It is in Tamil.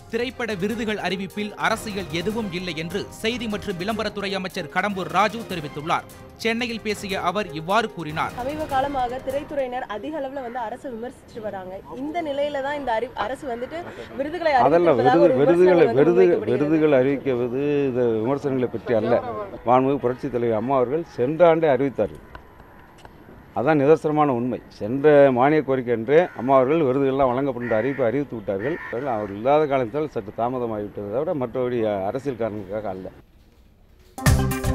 திரைப்பட விருதுகள் அறிவிப்பில் அரசியல் எதுவும் இல்லை என்று செய்தி மற்றும் விளம்பரத்துறை அமைச்சர் கடம்பூர் ராஜு தெரிவித்துள்ளார் சென்னையில் பேசிய அவர் இவ்வாறு கூறினார் சமீப காலமாக திரைத்துறையினர் அதிக அளவுல வந்து அரசு விமர்சிச்சு வராங்க இந்த நிலையில தான் இந்த அறி அரசு வந்துட்டு விருதுகளை அதெல்லாம் அறிவித்திருப்பதாக விருது ஒரு விருதுகளை விமர்சனம் வந்து விருது முன்வைக்கப்படுகிறது. விருதுகள் அறிவிக்குவது இது விமர்சனங்களை பற்றி அல்ல மாண்புமிகு புரட்சித் தலைவர் அம்மா அவர்கள் சென்ற ஆண்டே அறிவித்தார்கள் அதான் நிதர்சனமான உண்மை சென்ற மானிய கோரிக்கை என்றே அம்மா அவர்கள் விருதுகள்லாம் வழங்கப்படும் அறிவிப்பு அறிவித்து விட்டார்கள் அவர் இல்லாத காலத்தால் சற்று தாமதமாகிவிட்டதை விட மற்றபடி அரசியல் காரணங்களுக்காக அல்ல